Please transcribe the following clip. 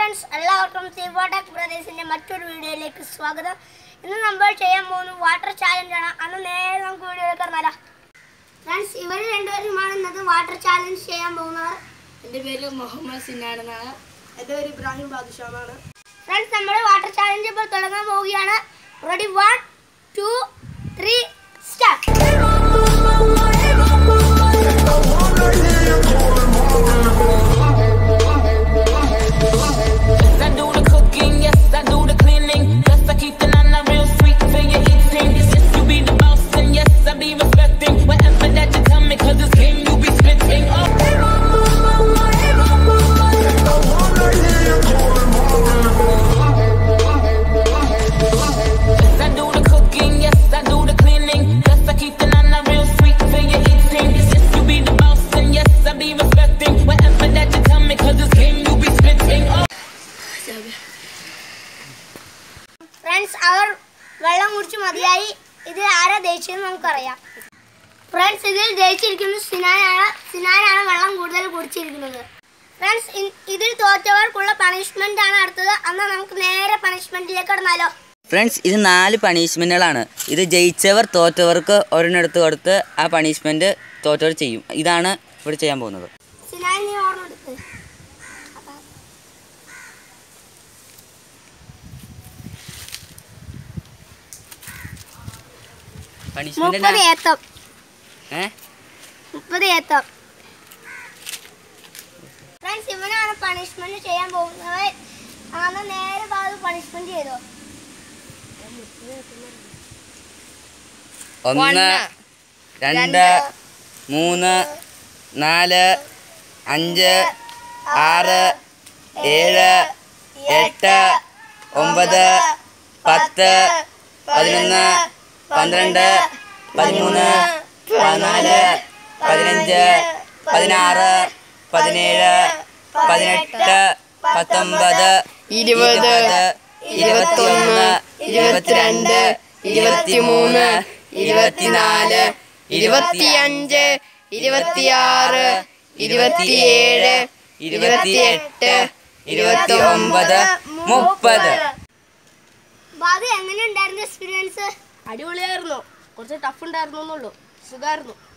Friends എല്ലാവർക്കും സിവോടെക് ബ്രദേഴ്സിന്റെ മറ്റൊരു വീഡിയോയിലേക്ക് സ്വാഗതം ഇന്ന് നമ്മൾ ചെയ്യാൻ പോകുന്ന വാട്ടർ ചാലഞ്ച് ആണ് അന്ന് നേരെ നമുക്ക് വീഡിയോയിലേക്ക് ഇറങ്ങാലോ ഫ്രണ്ട്സ് ഇവർ രണ്ടുപേരുമാണ് ഇന്നത്തെ വാട്ടർ ചാലഞ്ച് ചെയ്യാൻ പോകുന്നവർ എൻ്റെ പേര് മുഹമ്മദ് സിനാണെന്നാണ് എൻ്റെ പേര് ഇബ്രാഹിം ബാദുഷാന്നാണ് ഫ്രണ്ട്സ് നമ്മൾ വാട്ടർ ചാലഞ്ച് ഇപ്പോൾ തുടങ്ങാൻ പോവുകയാണ് ready one two three start Yes, I do the cooking, yes, I do the cleaning. Yes, I keep the nana real sweet for your eating. Yes, you be the boss, and yes, I be respecting whatever that you tell me, cause it's game you be spitting. Oh. Yes, I do the cooking, yes, I do the cleaning. Yes, I keep the nana real sweet for your eating. Yes, you be the boss, and yes, I be respecting whatever that you tell me, cause it's game you be spitting. Oh. Friends അവർ വെള്ളം കുടിച്ച് മതിയായി ഇത് ആരാ ജയിച്ചതെന്ന് നമുക്കറിയാം friends ഇതിൽ ജയിച്ചിരിക്കുന്നത് സിനാനാണ് സിനാനാണ് വെള്ളം കൂടുതൽ കുടിച്ചിരിക്കുന്നത് ഫ്രണ്ട്സ് ഇതിൽ തോറ്റവർക്കുള്ള പണിഷ്മെന്റ് ആണ് അടുത്തത് എന്നാൽ നമുക്ക് നേരെ പണിഷ്മെന്റിലേക്ക് ഇടന്നാലോ ഫ്രണ്ട്സ് ഇത് നാല് പണിഷ്മെൻറ്റുകളാണ് ഇത് ജയിച്ചവർ തോറ്റവർക്ക് ഒരെണ്ണെടുത്ത് കൊടുത്ത് ആ പണിഷ്മെൻറ്റ് തോറ്റവർ ചെയ്യും ഇതാണ് ഇവിടെ ചെയ്യാൻ പോകുന്നത് സിനാൻ നീ ഓർമ്മ എടുത്ത് പണിഷ്മെൻറ്റ് മുപ്പത് ഏത്തം ഏ മുപ്പത് ഏത്തം ഫ്രണ്ട്സ് ഇവനാണ് പണിഷ്മെന്റ് ചെയ്യാൻ പോകുന്നത് അന്ന് നേരെ ഭാഗത്ത് പണിഷ്മെന്റ് ചെയ്തോ ഒന്ന് രണ്ട് മൂന്ന് നാല് അഞ്ച് ആറ് ഏഴ് എട്ട് ഒമ്പത് പത്ത് പതിനൊന്ന് പന്ത്രണ്ട് പതിമൂന്ന് പതിനാല് പതിനഞ്ച് പതിനാറ് പതിനേഴ് പതിനെട്ട് പത്തൊമ്പത് ഇരുപത് ഇരുപത്തൊന്ന് ഇരുപത്തിരണ്ട് ഇരുപത്തിമൂന്ന് ഇരുപത്തിനാല് ഇരുപത്തിയഞ്ച് ഇരുപത്തിയാറ് ഇരുപത്തിയേഴ് ഇരുപത്തിയെട്ട് ഇരുപത്തി ഒമ്പത് മുപ്പത് ബാബു എങ്ങനെ ഉണ്ടായിരുന്നു എക്സ്പീരിയൻസ് അടിപൊളിയായിരുന്നു കുറച്ച് ടഫ് ഉണ്ടായിരുന്നു എന്നുള്ളൂ സുഖമായിരുന്നു